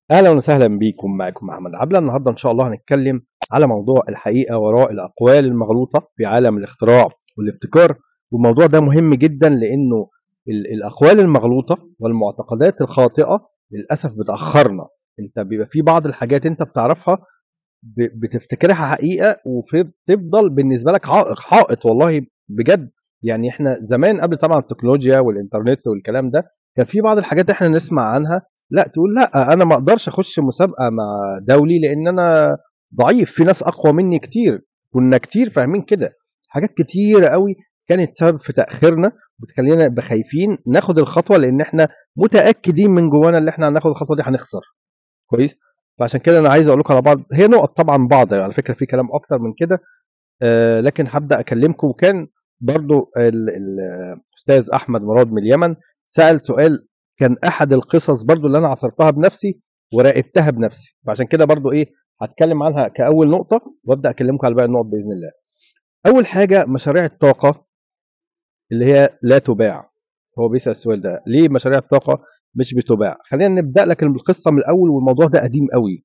اهلا وسهلا بيكم معكم محمد عبله النهارده ان شاء الله هنتكلم على موضوع الحقيقه وراء الاقوال المغلوطه في عالم الاختراع والابتكار والموضوع ده مهم جدا لانه ال- الاقوال المغلوطه والمعتقدات الخاطئه للاسف بتاخرنا انت بيبقى في بعض الحاجات انت بتعرفها ب- بتفتكرها حقيقه وتفضل بالنسبه لك عائق حائط والله بجد يعني احنا زمان قبل طبعا التكنولوجيا والانترنت والكلام ده كان في بعض الحاجات احنا نسمع عنها لا تقول لا انا ما اقدرش اخش مسابقه مع دولي لان انا ضعيف في ناس اقوى مني كتير كنا كتير فاهمين كده حاجات كتيره قوي كانت سبب في تاخيرنا بتخلينا نبقى خايفين ناخد الخطوه لان احنا متاكدين من جوانا اللي احنا هناخد الخطوه دي هنخسر كويس فعشان كده انا عايز اقول لكم على بعض هي نقط طبعا بعض على فكره في كلام اكتر من كده آه لكن هبدا اكلمكم وكان برضو ال- ال- الاستاذ احمد مراد من اليمن سال سؤال كان احد القصص برضو اللي انا عصرتها بنفسي وراقبتها بنفسي فعشان كده برضو ايه هتكلم عنها كاول نقطه وابدا اكلمكم على باقي النقط باذن الله اول حاجه مشاريع الطاقه اللي هي لا تباع هو بيسال السؤال ده ليه مشاريع الطاقه مش بتباع خلينا نبدا لكن بالقصه من الاول والموضوع ده قديم قوي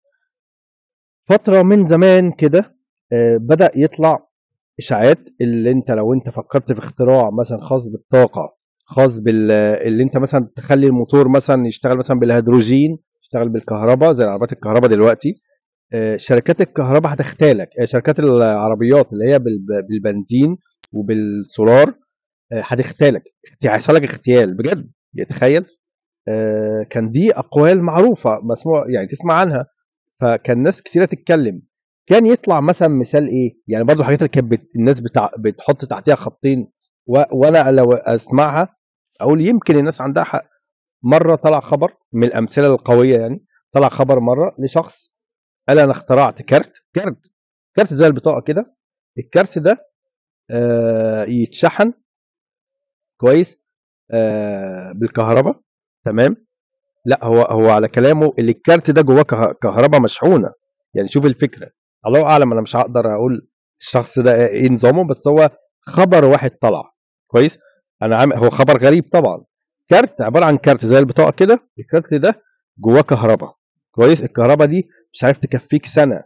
فتره من زمان كده آه، بدا يطلع اشاعات اللي انت لو انت فكرت في اختراع مثلا خاص بالطاقه خاص بال اللي انت مثلا تخلي الموتور مثلا يشتغل مثلا بالهيدروجين يشتغل بالكهرباء زي عربيات الكهرباء دلوقتي آه، شركات الكهرباء هتختالك آه، شركات العربيات اللي هي بالب- بالبنزين وبالسولار آه، هتختالك اختي- هيحصل لك اغتيال بجد تخيل آه، كان دي اقوال معروفه مسموع يعني تسمع عنها فكان ناس كثيره تتكلم كان يطلع مثلا مثال ايه يعني برضو الحاجات اللي كانت بت... الناس بتع... بتحط تحتها خطين و... وانا لو اسمعها اقول يمكن الناس عندها حق مره طلع خبر من الامثله القويه يعني طلع خبر مره لشخص قال انا اخترعت كارت كارت كارت زي البطاقه كده الكارت ده آه يتشحن كويس آه بالكهرباء تمام لا هو هو على كلامه اللي الكارت ده جواه كه- كهرباء مشحونه يعني شوف الفكره الله اعلم انا مش هقدر اقول الشخص ده ايه نظامه بس هو خبر واحد طلع كويس انا عامل هو خبر غريب طبعا كارت عباره عن كارت زي البطاقه كده الكارت ده جواه كهرباء كويس الكهرباء دي مش عارف تكفيك سنه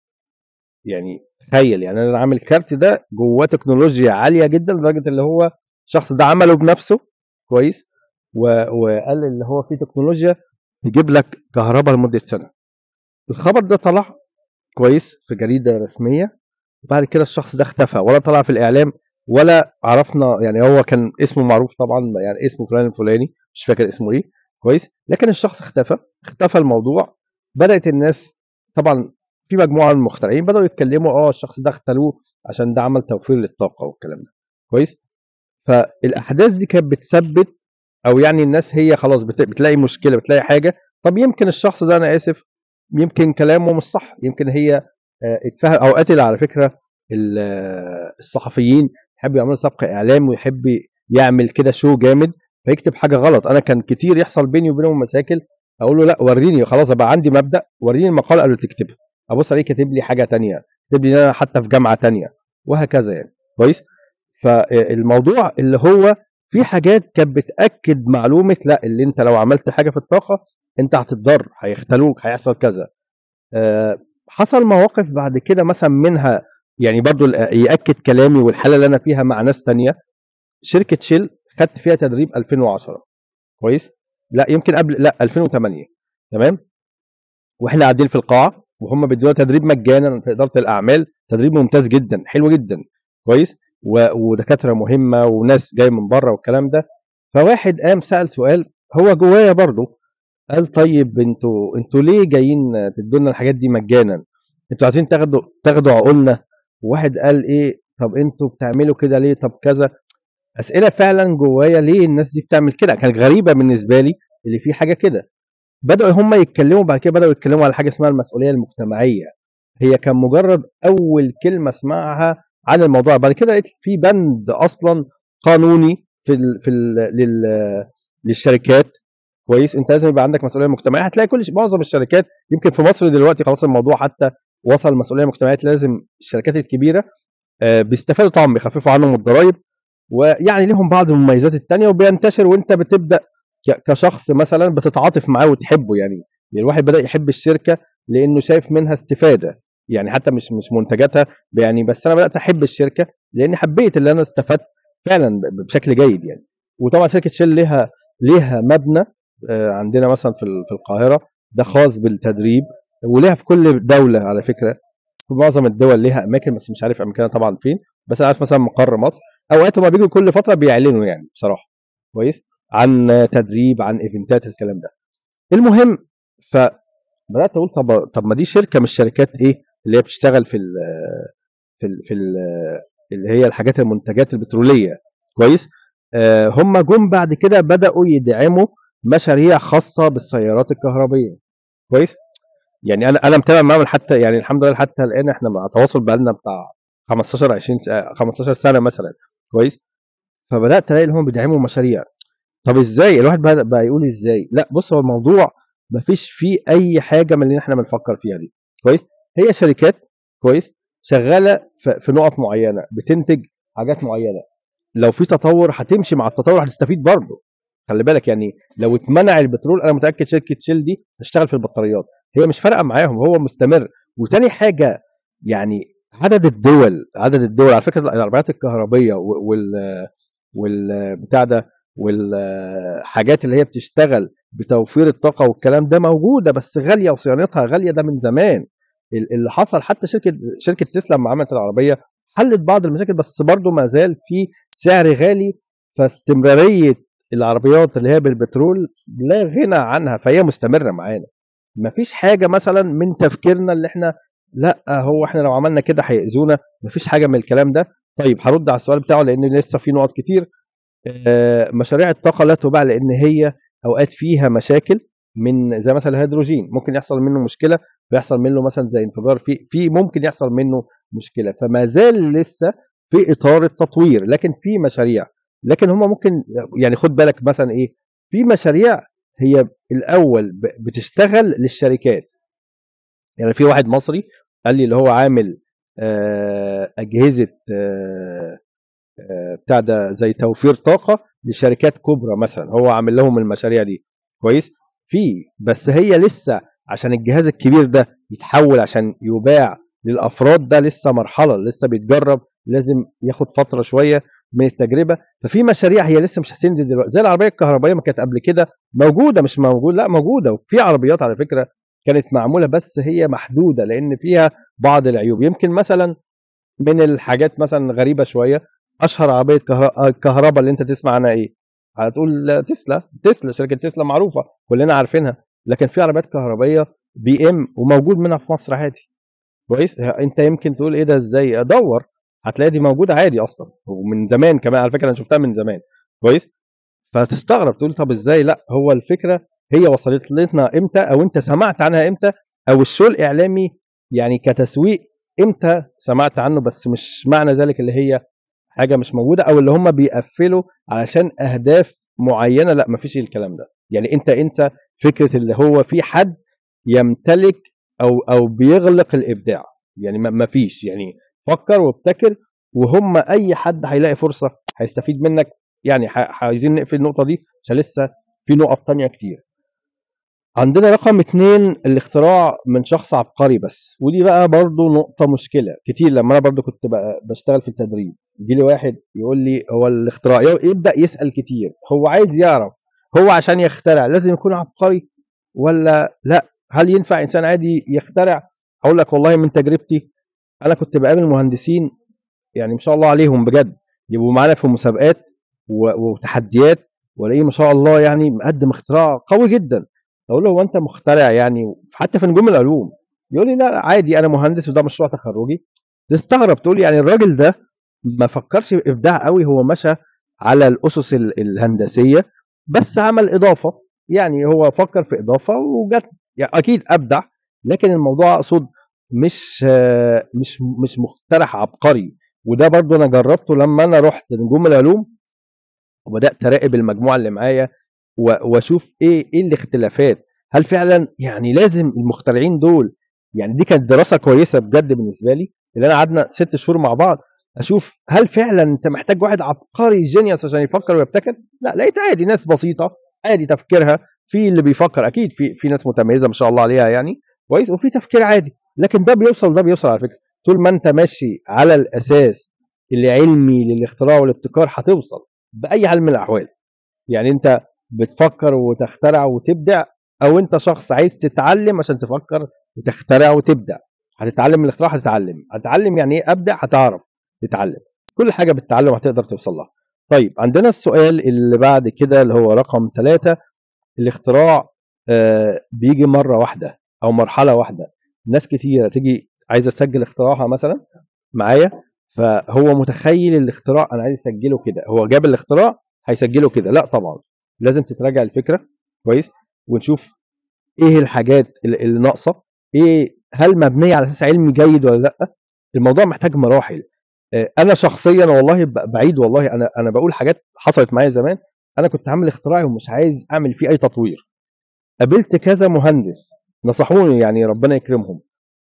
يعني تخيل يعني انا عامل كارت ده جواه تكنولوجيا عاليه جدا لدرجه اللي هو الشخص ده عمله بنفسه كويس و... وقال اللي هو فيه تكنولوجيا تجيب لك كهرباء لمده سنه الخبر ده طلع كويس في جريده رسميه وبعد كده الشخص ده اختفى ولا طلع في الاعلام ولا عرفنا يعني هو كان اسمه معروف طبعا يعني اسمه فلان الفلاني مش فاكر اسمه ايه كويس لكن الشخص اختفى اختفى الموضوع بدات الناس طبعا في مجموعه من المخترعين بداوا يتكلموا اه الشخص ده اختلوه عشان ده عمل توفير للطاقه والكلام ده كويس فالاحداث دي كانت بتثبت او يعني الناس هي خلاص بت- بتلاقي مشكله بتلاقي حاجه طب يمكن الشخص ده انا اسف يمكن كلامه مش صح يمكن هي آه، اتفهم اوقات اللي على فكره ال- آه، الصحفيين يحبوا يعملوا سبق اعلام ويحب يعمل كده شو جامد فيكتب حاجه غلط انا كان كتير يحصل بيني وبينهم مشاكل اقول له لا وريني خلاص ابقى عندي مبدا وريني المقال قبل تكتبها ابص عليه كاتب لي حاجه تانية كاتب لي إن انا حتى في جامعه تانية وهكذا يعني كويس فالموضوع اللي هو في حاجات كانت بتاكد معلومه لا اللي انت لو عملت حاجه في الطاقه انت هتتضر هيختلوك هيحصل كذا آه، حصل مواقف بعد كده مثلا منها يعني برضو ال- ياكد كلامي والحاله اللي انا فيها مع ناس تانية شركه شيل خدت فيها تدريب 2010 كويس لا يمكن قبل لا 2008 تمام واحنا قاعدين في القاعه وهم بيدونا تدريب مجانا في اداره الاعمال تدريب ممتاز جدا حلو جدا كويس و- ودكاتره مهمه وناس جايه من بره والكلام ده فواحد قام سال سؤال هو جوايا برضه قال طيب انتوا انتوا ليه جايين تدوا لنا الحاجات دي مجانا انتوا عايزين تاخدوا تاخدوا عقولنا وواحد قال ايه طب انتوا بتعملوا كده ليه طب كذا اسئله فعلا جوايا ليه الناس دي بتعمل كده كانت غريبه بالنسبه لي اللي في حاجه كده بداوا هم يتكلموا بعد كده بداوا يتكلموا على حاجه اسمها المسؤوليه المجتمعيه هي كان مجرد اول كلمه اسمعها عن الموضوع بعد كده لقيت في بند اصلا قانوني في ال في ال لل للشركات كويس انت لازم يبقى عندك مسؤوليه مجتمعيه هتلاقي كل معظم الشركات يمكن في مصر دلوقتي خلاص الموضوع حتى وصل المسؤوليه المجتمعيه لازم الشركات الكبيره آه، بيستفادوا طبعا بيخففوا عنهم الضرائب ويعني لهم بعض المميزات التانية وبينتشر وانت بتبدا ك- كشخص مثلا بتتعاطف معاه وتحبه يعني يعني الواحد بدا يحب الشركه لانه شايف منها استفاده يعني حتى مش مش منتجاتها يعني بس انا بدات احب الشركه لاني حبيت اللي انا استفدت فعلا بشكل جيد يعني وطبعا شركه شيل ليها ليها مبنى آه، عندنا مثلا في في القاهره ده خاص بالتدريب وليها في كل دوله على فكره في معظم الدول ليها اماكن بس مش عارف اماكنها طبعا فين بس انا عارف مثلا مقر مصر اوقات هما بيجوا كل فتره بيعلنوا يعني بصراحه كويس عن تدريب عن ايفنتات الكلام ده المهم فبدات اقول طب طب ما دي شركه مش شركات ايه اللي هي بتشتغل في ال في ال في ال اللي هي الحاجات المنتجات البتروليه كويس آه هم جم بعد كده بداوا يدعموا مشاريع خاصه بالسيارات الكهربيه كويس يعني انا انا متابع معاهم حتى يعني الحمد لله حتى الان احنا مع تواصل بقالنا بتاع 15 20 15 سنه مثلا كويس فبدات الاقي ان هم بيدعموا مشاريع طب ازاي الواحد بقى, بقى يقول ازاي لا بص هو الموضوع ما فيش فيه اي حاجه من اللي احنا بنفكر فيها دي كويس هي شركات كويس شغاله في نقط معينه بتنتج حاجات معينه لو في تطور هتمشي مع التطور هتستفيد برضه خلي بالك يعني لو اتمنع البترول انا متاكد شركه شيل دي تشتغل في البطاريات هي مش فارقه معاهم هو مستمر وتاني حاجه يعني عدد الدول عدد الدول على فكره العربيات الكهربيه وال والبتاع ده والحاجات اللي هي بتشتغل بتوفير الطاقه والكلام ده موجوده بس غاليه وصيانتها غاليه ده من زمان اللي حصل حتى شركه شركه تسلا لما عملت العربيه حلت بعض المشاكل بس برضه ما زال في سعر غالي فاستمراريه العربيات اللي هي بالبترول لا غنى عنها فهي مستمره معانا مفيش حاجه مثلا من تفكيرنا اللي احنا لا هو احنا لو عملنا كده هيأذونا مفيش حاجه من الكلام ده طيب هرد على السؤال بتاعه لان لسه في نقط كتير آه، مشاريع الطاقه لا تباع لان هي اوقات فيها مشاكل من زي مثلا الهيدروجين ممكن يحصل منه مشكله بيحصل منه مثلا زي انفجار في في ممكن يحصل منه مشكله فما زال لسه في اطار التطوير لكن في مشاريع لكن هم ممكن يعني خد بالك مثلا ايه في مشاريع هي الاول بتشتغل للشركات يعني في واحد مصري قال لي اللي هو عامل آه، اجهزه آه، بتاع ده زي توفير طاقه لشركات كبرى مثلا هو عامل لهم المشاريع دي كويس في بس هي لسه عشان الجهاز الكبير ده يتحول عشان يباع للافراد ده لسه مرحله لسه بيتجرب لازم ياخد فتره شويه من التجربه ففي مشاريع هي لسه مش هتنزل دلوقتي زي العربيه الكهربائيه ما كانت قبل كده موجوده مش موجود لا موجوده وفي عربيات على فكره كانت معموله بس هي محدوده لان فيها بعض العيوب يمكن مثلا من الحاجات مثلا غريبه شويه اشهر عربيه كهرباء اللي انت تسمع عنها ايه هتقول تسلا تسلا شركه تسلا معروفه كلنا عارفينها لكن في عربيات كهربائيه بي ام وموجود منها في مصر عادي كويس انت يمكن تقول ايه ده ازاي ادور هتلاقي دي موجوده عادي اصلا ومن زمان كمان على فكره انا شفتها من زمان كويس فتستغرب تقول طب ازاي لا هو الفكره هي وصلت لنا امتى او انت سمعت عنها امتى او الشو الاعلامي يعني كتسويق امتى سمعت عنه بس مش معنى ذلك اللي هي حاجه مش موجوده او اللي هم بيقفلوا علشان اهداف معينه لا مفيش الكلام ده يعني انت انسى فكره اللي هو في حد يمتلك او او بيغلق الابداع يعني مفيش يعني فكر وابتكر وهم اي حد هيلاقي فرصه هيستفيد منك يعني عايزين نقفل النقطه دي عشان لسه في نقط تانية كتير عندنا رقم اتنين الاختراع من شخص عبقري بس ودي بقى برضو نقطة مشكلة كتير لما أنا برضو كنت بشتغل في التدريب يجي لي واحد يقول لي هو الاختراع يبدأ يسأل كتير هو عايز يعرف هو عشان يخترع لازم يكون عبقري ولا لا هل ينفع إنسان عادي يخترع أقول لك والله من تجربتي أنا كنت بقابل مهندسين يعني ما شاء الله عليهم بجد يبقوا معانا في مسابقات وتحديات والاقيه ما شاء الله يعني مقدم اختراع قوي جدا اقول له هو انت مخترع يعني حتى في نجوم العلوم يقول لي لا عادي انا مهندس وده مشروع تخرجي تستغرب تقول يعني الراجل ده ما فكرش في ابداع قوي هو مشى على الاسس الهندسيه بس عمل اضافه يعني هو فكر في اضافه وجت يعني اكيد ابدع لكن الموضوع اقصد مش مش مش مقترح عبقري وده برضو انا جربته لما انا رحت نجوم العلوم وبدات اراقب المجموعه اللي معايا واشوف ايه ايه الاختلافات هل فعلا يعني لازم المخترعين دول يعني دي كانت دراسه كويسه بجد بالنسبه لي اللي انا قعدنا ست شهور مع بعض اشوف هل فعلا انت محتاج واحد عبقري جينيوس عشان يفكر ويبتكر لا لقيت عادي ناس بسيطه عادي تفكيرها في اللي بيفكر اكيد في في ناس متميزه ما شاء الله عليها يعني كويس وفي تفكير عادي لكن ده بيوصل ده بيوصل على فكره طول ما انت ماشي على الاساس العلمي للاختراع والابتكار هتوصل باي حال من الاحوال يعني انت بتفكر وتخترع وتبدع او انت شخص عايز تتعلم عشان تفكر وتخترع وتبدع هتتعلم من الاختراع هتتعلم هتتعلم يعني ايه ابدع هتعرف تتعلم كل حاجه بالتعلم هتقدر توصل لها طيب عندنا السؤال اللي بعد كده اللي هو رقم ثلاثة الاختراع آه بيجي مرة واحدة أو مرحلة واحدة ناس كتيرة تيجي عايزة تسجل اختراعها مثلا معايا فهو متخيل الاختراع أنا عايز أسجله كده هو جاب الاختراع هيسجله كده لا طبعا لازم تتراجع الفكرة كويس ونشوف ايه الحاجات اللي ناقصة ايه هل مبنية على اساس علمي جيد ولا لا الموضوع محتاج مراحل آه، انا شخصيا والله بعيد والله انا انا بقول حاجات حصلت معايا زمان انا كنت عامل اختراعي ومش عايز اعمل فيه اي تطوير قابلت كذا مهندس نصحوني يعني ربنا يكرمهم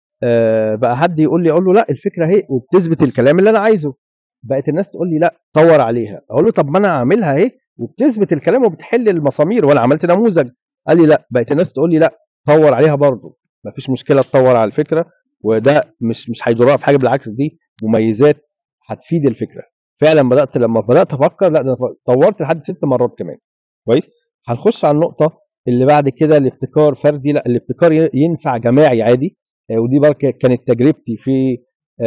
أه بقى حد يقول لي اقول له لا الفكره اهي وبتثبت الكلام اللي انا عايزه بقت الناس تقول لي لا طور عليها اقول له طب ما انا عاملها اهي وبتثبت الكلام وبتحل المسامير وانا عملت نموذج قال لي لا بقت الناس تقول لي لا طور عليها برضه مفيش مشكله تطور على الفكره وده مش مش هيضرها في حاجه بالعكس دي مميزات هتفيد الفكره فعلا بدات لما بدات افكر لا ده طورت لحد ست مرات كمان كويس هنخش على النقطه اللي بعد كده الابتكار فردي لا الابتكار ينفع جماعي عادي آه، ودي بركه كانت تجربتي في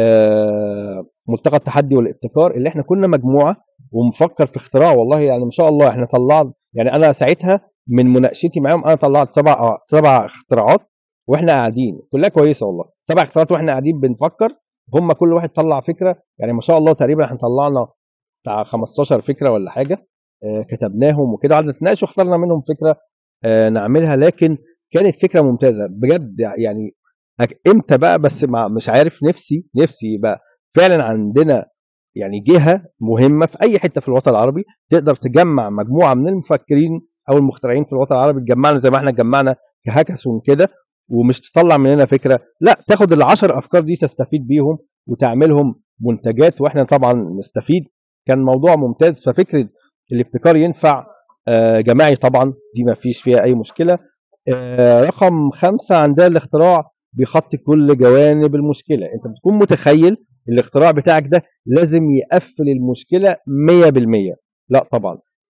آه، ملتقى التحدي والابتكار اللي احنا كنا مجموعه ومفكر في اختراع والله يعني ما شاء الله احنا طلعنا يعني انا ساعتها من مناقشتي معاهم انا طلعت سبع آه، سبع اختراعات واحنا قاعدين كلها كويسه والله سبع اختراعات واحنا قاعدين بنفكر هم كل واحد طلع فكره يعني ما شاء الله تقريبا احنا طلعنا بتاع 15 فكره ولا حاجه آه كتبناهم وكده قعدنا نتناقش واخترنا منهم فكره آه نعملها لكن كانت فكره ممتازه بجد يعني امتى بقى بس مع مش عارف نفسي نفسي يبقى فعلا عندنا يعني جهه مهمه في اي حته في الوطن العربي تقدر تجمع مجموعه من المفكرين او المخترعين في الوطن العربي تجمعنا زي ما احنا جمعنا كهاكسون كده ومش تطلع مننا فكره لا تاخد العشر افكار دي تستفيد بيهم وتعملهم منتجات واحنا طبعا نستفيد كان موضوع ممتاز ففكره الابتكار ينفع آه، جماعي طبعا دي ما فيش فيها اي مشكله آه، رقم خمسة عندها الاختراع بيخطي كل جوانب المشكله انت بتكون متخيل الاختراع بتاعك ده لازم يقفل المشكله 100% لا طبعا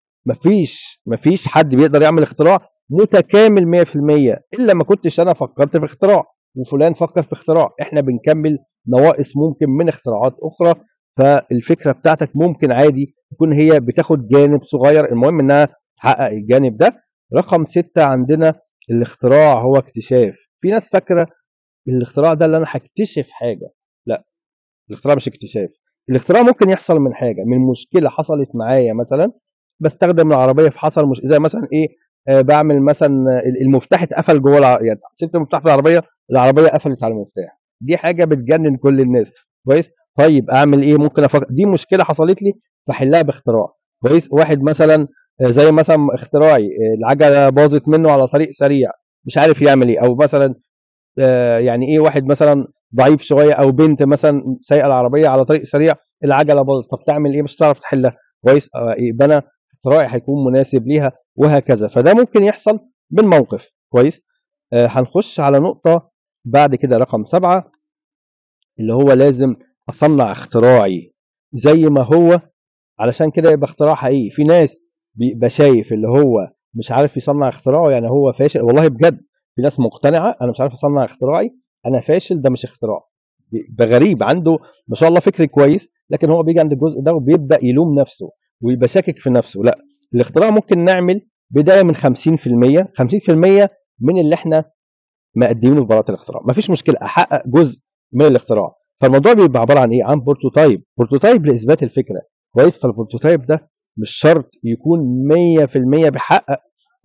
مفيش مفيش حد بيقدر يعمل اختراع متكامل 100% الا ما كنتش انا فكرت في اختراع وفلان فكر في اختراع احنا بنكمل نواقص ممكن من اختراعات اخرى فالفكره بتاعتك ممكن عادي تكون هي بتاخد جانب صغير المهم انها تحقق الجانب ده رقم ستة عندنا الاختراع هو اكتشاف في ناس فاكره الاختراع ده اللي انا هكتشف حاجه لا الاختراع مش اكتشاف الاختراع ممكن يحصل من حاجه من مشكله حصلت معايا مثلا بستخدم العربيه في حصل مش زي مثلا ايه آه بعمل مثلا المفتاح اتقفل جوه الع... يعني سبت المفتاح في العربيه العربيه قفلت على المفتاح دي حاجه بتجنن كل الناس كويس طيب اعمل ايه ممكن افكر دي مشكله حصلت لي فحلها باختراع كويس واحد مثلا آه، زي مثلا اختراعي آه، العجله باظت منه على طريق سريع مش عارف يعمل ايه او مثلا آه، يعني ايه واحد مثلا ضعيف شويه او بنت مثلا سايقه العربيه على طريق سريع العجله باظت طب تعمل ايه مش هتعرف تحلها كويس يبقى انا اختراعي هيكون مناسب ليها وهكذا فده ممكن يحصل بالموقف كويس هنخش على نقطه بعد كده رقم سبعة اللي هو لازم اصنع اختراعي زي ما هو علشان كده يبقى اختراع حقيقي في ناس بيبقى شايف اللي هو مش عارف يصنع اختراعه يعني هو فاشل والله بجد في ناس مقتنعه انا مش عارف اصنع اختراعي انا فاشل ده مش اختراع بيبقى غريب عنده ما شاء الله فكر كويس لكن هو بيجي عند الجزء ده وبيبدا يلوم نفسه ويبقى شاكك في نفسه لا الاختراع ممكن نعمل بدايه من 50% 50% من اللي احنا مقدمينه في براءه الاختراع مفيش مشكله احقق جزء من الاختراع فالموضوع بيبقى عباره عن ايه عن بروتوتايب بروتوتايب لاثبات الفكره كويس فالبروتوتايب ده مش شرط يكون 100% بيحقق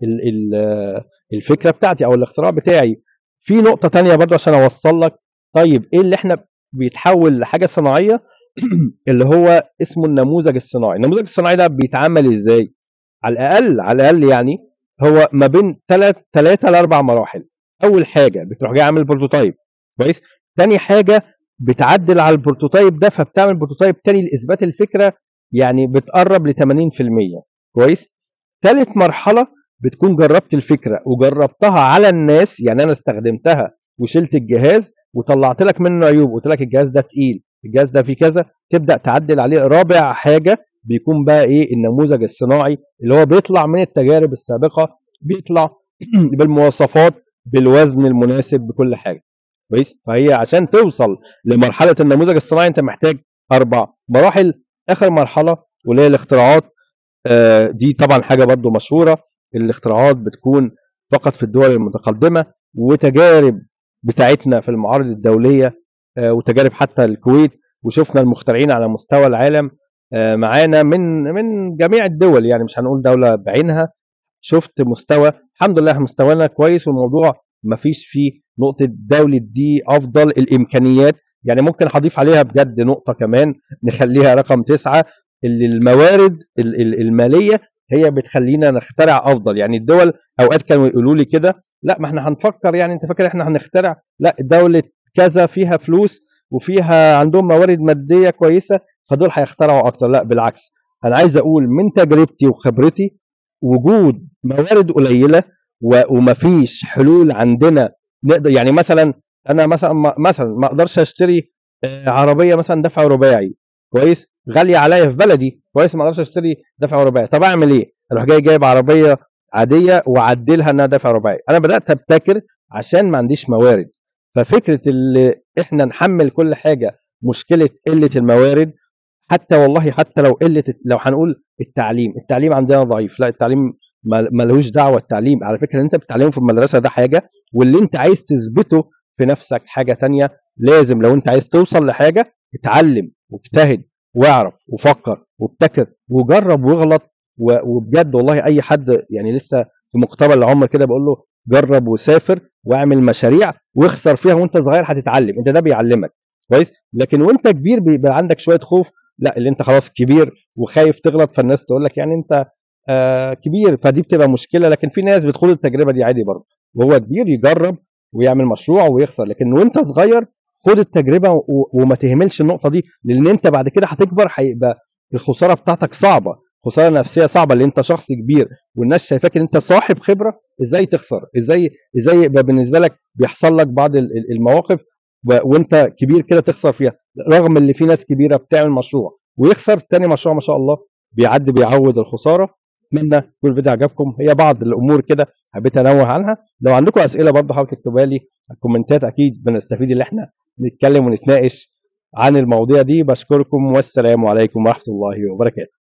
الفكره بتاعتي او الاختراع بتاعي في نقطه تانية برضو عشان اوصل لك طيب ايه اللي احنا بيتحول لحاجه صناعيه اللي هو اسمه النموذج الصناعي النموذج الصناعي ده بيتعمل ازاي على الاقل على الاقل يعني هو ما بين ثلاث ثلاثه لاربع مراحل اول حاجه بتروح جاي عامل بروتوتايب كويس تاني حاجه بتعدل على البروتوتايب ده فبتعمل بروتوتايب تاني لاثبات الفكره يعني بتقرب ل 80% كويس ثالث مرحله بتكون جربت الفكره وجربتها على الناس يعني انا استخدمتها وشلت الجهاز وطلعت لك منه عيوب قلت لك الجهاز ده تقيل الجهاز ده فيه كذا تبدا تعدل عليه رابع حاجه بيكون بقى ايه النموذج الصناعي اللي هو بيطلع من التجارب السابقه بيطلع بالمواصفات بالوزن المناسب بكل حاجه كويس فهي عشان توصل لمرحله النموذج الصناعي انت محتاج اربع مراحل اخر مرحله واللي هي الاختراعات آه، دي طبعا حاجه برضو مشهوره الاختراعات بتكون فقط في الدول المتقدمه وتجارب بتاعتنا في المعارض الدوليه آه، وتجارب حتى الكويت وشفنا المخترعين على مستوى العالم آه، معانا من من جميع الدول يعني مش هنقول دوله بعينها شفت مستوى الحمد لله مستوانا كويس والموضوع ما فيش فيه نقطه دوله دي افضل الامكانيات يعني ممكن هضيف عليها بجد نقطه كمان نخليها رقم تسعه اللي الموارد الماليه هي بتخلينا نخترع افضل يعني الدول اوقات كانوا يقولوا لي كده لا ما احنا هنفكر يعني انت فاكر احنا هنخترع لا دوله كذا فيها فلوس وفيها عندهم موارد ماديه كويسه فدول هيخترعوا اكتر لا بالعكس انا عايز اقول من تجربتي وخبرتي وجود موارد قليله ومفيش حلول عندنا نقدر يعني مثلا انا مثلا مثلا ما اقدرش اشتري آه، عربيه مثلا دفع رباعي كويس غاليه عليا في بلدي كويس ما اقدرش اشتري دفع رباعي طب اعمل ايه اروح جاي جايب عربيه عاديه واعدلها انها دفع رباعي انا بدات ابتكر عشان ما عنديش موارد ففكره اللي احنا نحمل كل حاجه مشكله قله الموارد حتى والله حتى لو قله لو هنقول التعليم التعليم عندنا ضعيف لا التعليم ملوش دعوه التعليم على فكره اللي انت بتتعلمه في المدرسه ده حاجه واللي انت عايز تثبته في نفسك حاجه تانية لازم لو انت عايز توصل لحاجه اتعلم واجتهد واعرف وفكر وابتكر وجرب واغلط وبجد والله اي حد يعني لسه في مقتبل العمر كده بقول له جرب وسافر واعمل مشاريع واخسر فيها وانت صغير هتتعلم انت ده بيعلمك كويس لكن وانت كبير بيبقى عندك شويه خوف لا اللي انت خلاص كبير وخايف تغلط فالناس تقول لك يعني انت آه كبير فدي بتبقى مشكله لكن في ناس بتخوض التجربه دي عادي برضه وهو كبير يجرب ويعمل مشروع ويخسر لكن وانت صغير خد التجربه وما تهملش النقطه دي لان انت بعد كده هتكبر هيبقى الخساره بتاعتك صعبه خساره نفسيه صعبه لان انت شخص كبير والناس شايفاك ان انت صاحب خبره ازاي تخسر ازاي ازاي يبقى بالنسبه لك بيحصل لك بعض المواقف وانت كبير كده تخسر فيها رغم ان في ناس كبيره بتعمل مشروع ويخسر تاني مشروع ما شاء الله بيعدي بيعوض الخساره اتمنى يكون الفيديو عجبكم هي بعض الامور كده حبيت انوه عنها لو عندكم اسئله برضه حاولوا تكتبوها لي الكومنتات اكيد بنستفيد اللي احنا نتكلم ونتناقش عن المواضيع دي بشكركم والسلام عليكم ورحمه الله وبركاته